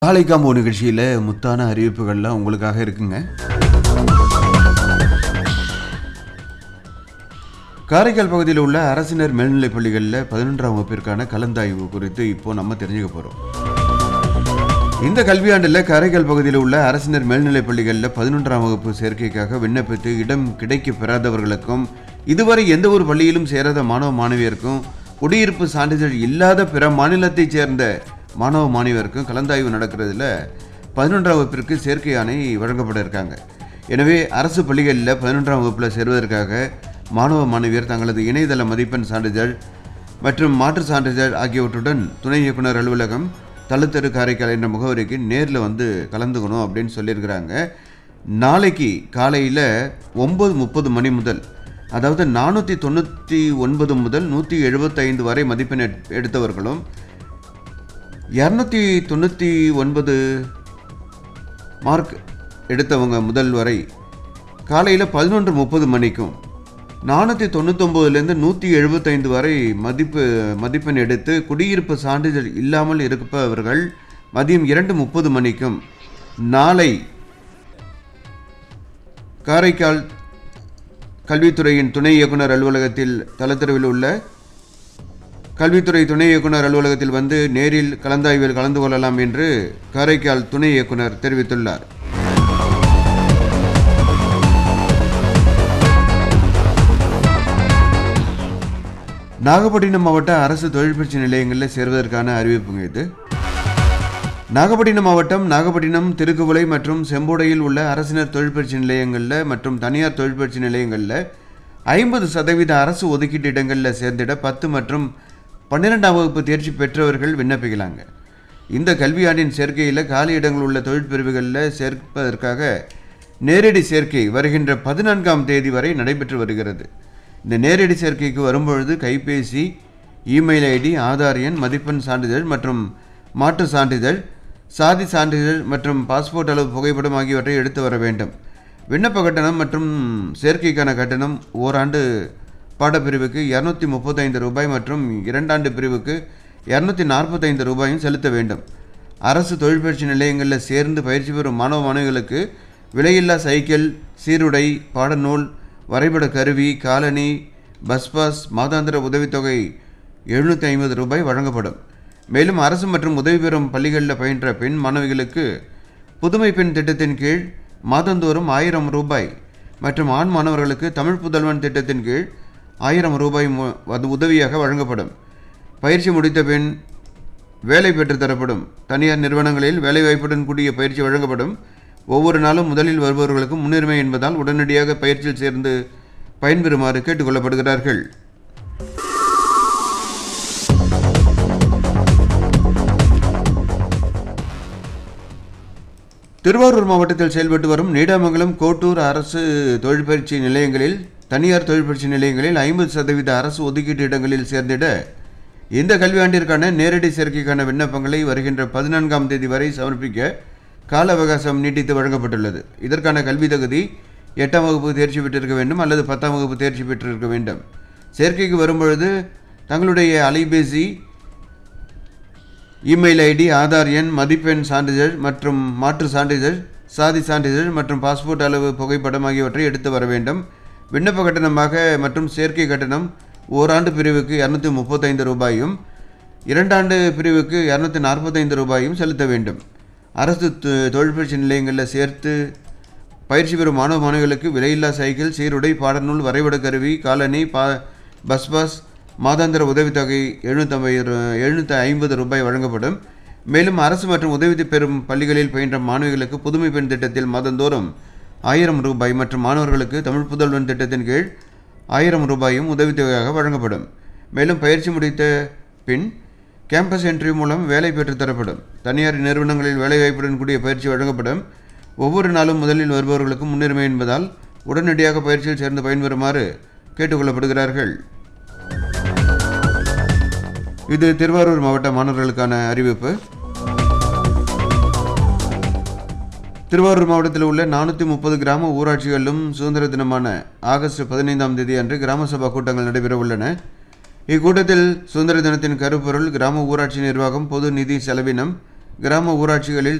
காலை காம்போ நிகழ்ச்சியில் முத்தான அறிவிப்புகள்லாம் உங்களுக்காக இருக்குங்க காரைக்கால் பகுதியில் உள்ள அரசினர் மேல்நிலைப் பள்ளிகளில் பதினொன்றாம் வகுப்பிற்கான கலந்தாய்வு குறித்து இப்போ நம்ம தெரிஞ்சுக்க போகிறோம் இந்த கல்வியாண்டில் காரைக்கால் பகுதியில் உள்ள அரசினர் மேல்நிலைப் பள்ளிகளில் பதினொன்றாம் வகுப்பு சேர்க்கைக்காக விண்ணப்பித்து இடம் கிடைக்க பெறாதவர்களுக்கும் இதுவரை எந்த ஒரு பள்ளியிலும் சேராத மாணவ மாணவியருக்கும் குடியிருப்பு சான்றிதழ் இல்லாத பிற மாநிலத்தைச் சேர்ந்த மாணவ மாணவியருக்கும் கலந்தாய்வு நடக்கிறதுல பதினொன்றாம் வகுப்பிற்கு சேர்க்கை ஆணை வழங்கப்பட இருக்காங்க எனவே அரசு பள்ளிகளில் பதினொன்றாம் வகுப்பில் சேருவதற்காக மாணவ மாணவியர் தங்களது இணையதள மதிப்பெண் சான்றிதழ் மற்றும் மாற்று சான்றிதழ் ஆகியவற்றுடன் துணை இயக்குனர் அலுவலகம் தழுத்தரு காரைக்கால் என்ற முகவரிக்கு நேரில் வந்து கலந்துக்கணும் அப்படின்னு சொல்லியிருக்கிறாங்க நாளைக்கு காலையில் ஒம்பது முப்பது மணி முதல் அதாவது நானூற்றி தொண்ணூற்றி ஒன்பது முதல் நூற்றி எழுபத்தைந்து வரை மதிப்பெண் எட்- எடுத்தவர்களும் இரநூத்தி தொண்ணூற்றி ஒன்பது மார்க் எடுத்தவங்க முதல் வரை காலையில் பதினொன்று முப்பது மணிக்கும் நானூற்றி தொண்ணூத்தொம்போதுலேருந்து நூற்றி எழுபத்தைந்து வரை மதிப்பு மதிப்பெண் எடுத்து குடியிருப்பு சான்றிதழ் இல்லாமல் இருப்பவர்கள் மதியம் இரண்டு முப்பது மணிக்கும் நாளை காரைக்கால் கல்வித்துறையின் துணை இயக்குனர் அலுவலகத்தில் தலத்தெருவில் உள்ள கல்வித்துறை துணை இயக்குனர் அலுவலகத்தில் வந்து நேரில் கலந்தாய்வில் கலந்து கொள்ளலாம் என்று காரைக்கால் துணை இயக்குனர் தெரிவித்துள்ளார் நாகப்பட்டினம் மாவட்ட அரசு தொழிற்பயிற்சி நிலையங்களில் சேர்வதற்கான அறிவிப்புங்க இது நாகப்பட்டினம் மாவட்டம் நாகப்பட்டினம் திருக்குவளை மற்றும் செம்போடையில் உள்ள அரசினர் தொழிற்பயிற்சி நிலையங்களில் மற்றும் தனியார் தொழிற்பயிற்சி நிலையங்களில் ஐம்பது சதவீத அரசு ஒதுக்கீட்டு இடங்களில் சேர்ந்திட பத்து மற்றும் பன்னிரெண்டாம் வகுப்பு தேர்ச்சி பெற்றவர்கள் விண்ணப்பிக்கலாங்க இந்த கல்வியாண்டின் சேர்க்கையில் காலி இடங்கள் உள்ள தொழிற்பிரிவுகளில் சேர்ப்பதற்காக நேரடி சேர்க்கை வருகின்ற பதினான்காம் தேதி வரை நடைபெற்று வருகிறது இந்த நேரடி சேர்க்கைக்கு வரும்பொழுது கைபேசி இமெயில் ஐடி ஆதார் எண் மதிப்பெண் சான்றிதழ் மற்றும் மாற்று சான்றிதழ் சாதி சான்றிதழ் மற்றும் பாஸ்போர்ட் அளவு புகைப்படம் ஆகியவற்றை எடுத்து வர வேண்டும் விண்ணப்ப கட்டணம் மற்றும் சேர்க்கைக்கான கட்டணம் ஓராண்டு பாடப்பிரிவுக்கு இரநூத்தி முப்பத்தைந்து ரூபாய் மற்றும் இரண்டாண்டு பிரிவுக்கு இரநூத்தி நாற்பத்தைந்து ரூபாயும் செலுத்த வேண்டும் அரசு தொழிற்பயிற்சி நிலையங்களில் சேர்ந்து பயிற்சி பெறும் மாணவ மாணவிகளுக்கு விலையில்லா சைக்கிள் சீருடை பாடநூல் வரைபட கருவி காலணி பஸ் பாஸ் மாதாந்திர உதவித்தொகை எழுநூற்றி ஐம்பது ரூபாய் வழங்கப்படும் மேலும் அரசு மற்றும் உதவி பெறும் பள்ளிகளில் பயின்ற பெண் மாணவிகளுக்கு புதுமை பெண் திட்டத்தின் கீழ் மாதந்தோறும் ஆயிரம் ரூபாய் மற்றும் ஆண் மாணவர்களுக்கு தமிழ் புதல்வன் திட்டத்தின் கீழ் ஆயிரம் ரூபாய் மு- அது உதவியாக வழங்கப்படும் பயிற்சி முடித்த பின் வேலை பெற்றுத் தரப்படும் தனியார் நிறுவனங்களில் வேலைவாய்ப்புடன் கூடிய பயிற்சி வழங்கப்படும் ஒவ்வொரு நாளும் முதலில் வருபவர்களுக்கு முன்னுரிமை என்பதால் உடனடியாக பயிற்சியில் சேர்ந்து பயன்பெறுமாறு கேட்டுக்கொள்ளப்படுகிறார்கள் திருவாரூர் மாவட்டத்தில் செயல்பட்டு வரும் நீடாமங்கலம் கோட்டூர் அரசு தொழிற்பயிற்சி நிலையங்களில் தனியார் தொழிற்பயிற்சி நிலையங்களில் ஐம்பது சதவீத அரசு ஒதுக்கீட்டு இடங்களில் சேர்ந்திட இந்த கல்வியாண்டிற்கான நேரடி சேர்க்கைக்கான விண்ணப்பங்களை வருகின்ற பதினான்காம் தேதி வரை சமர்ப்பிக்க கால அவகாசம் நீட்டித்து வழங்கப்பட்டுள்ளது இதற்கான கல்வி தகுதி எட்டாம் வகுப்பு தேர்ச்சி பெற்றிருக்க வேண்டும் அல்லது பத்தாம் வகுப்பு தேர்ச்சி பெற்றிருக்க வேண்டும் சேர்க்கைக்கு வரும்பொழுது தங்களுடைய அலைபேசி இமெயில் ஐடி ஆதார் எண் மதிப்பெண் சான்றிதழ் மற்றும் மாற்று சான்றிதழ் சாதி சான்றிதழ் மற்றும் பாஸ்போர்ட் அளவு புகைப்படம் ஆகியவற்றை எடுத்து வர வேண்டும் விண்ணப்ப கட்டணமாக மற்றும் சேர்க்கை கட்டணம் ஓராண்டு பிரிவுக்கு இரநூத்தி முப்பத்தைந்து ரூபாயும் இரண்டாண்டு பிரிவுக்கு இரநூத்தி நாற்பத்தைந்து ரூபாயும் செலுத்த வேண்டும் அரசு தொ- தொழிற்பயிற்சி நிலையங்களில் சேர்த்து பயிற்சி பெறும் மாணவ மாணவிகளுக்கு விலையில்லா சைக்கிள் சீருடை பாடநூல் வரைபட கருவி காலணி பா பஸ் பாஸ் மாதாந்திர உதவித்தொகை எழுநூற்றம்பது எழுநூற்றி ஐம்பது ரூபாய் வழங்கப்படும் மேலும் அரசு மற்றும் உதவி பெறும் பள்ளிகளில் பயின்ற மாணவிகளுக்கு புதுமை பெண் திட்டத்தில் மாதந்தோறும் ஆயிரம் ரூபாய் மற்றும் மாணவர்களுக்கு தமிழ் புதல்வன் திட்டத்தின் கீழ் ஆயிரம் ரூபாயும் உதவித்தொகையாக வழங்கப்படும் மேலும் பயிற்சி முடித்த பின் கேம்பஸ் என்ட்ரி மூலம் வேலை பெற்றுத் தரப்படும் தனியார் நிறுவனங்களில் வேலைவாய்ப்புடன் கூடிய பயிற்சி வழங்கப்படும் ஒவ்வொரு நாளும் முதலில் வருபவர்களுக்கு முன்னுரிமை என்பதால் உடனடியாக பயிற்சியில் சேர்ந்து பயன்பெறுமாறு கேட்டுக்கொள்ளப்படுகிறார்கள் இது திருவாரூர் மாவட்ட மாணவர்களுக்கான அறிவிப்பு திருவாரூர் மாவட்டத்தில் உள்ள நானூற்றி முப்பது கிராம ஊராட்சிகளிலும் சுதந்திர தினமான ஆகஸ்ட் பதினைந்தாம் தேதி அன்று கிராம சபா கூட்டங்கள் நடைபெற உள்ளன இக்கூட்டத்தில் சுதந்திர தினத்தின் கருப்பொருள் கிராம ஊராட்சி நிர்வாகம் பொது நிதி செலவினம் கிராம ஊராட்சிகளில்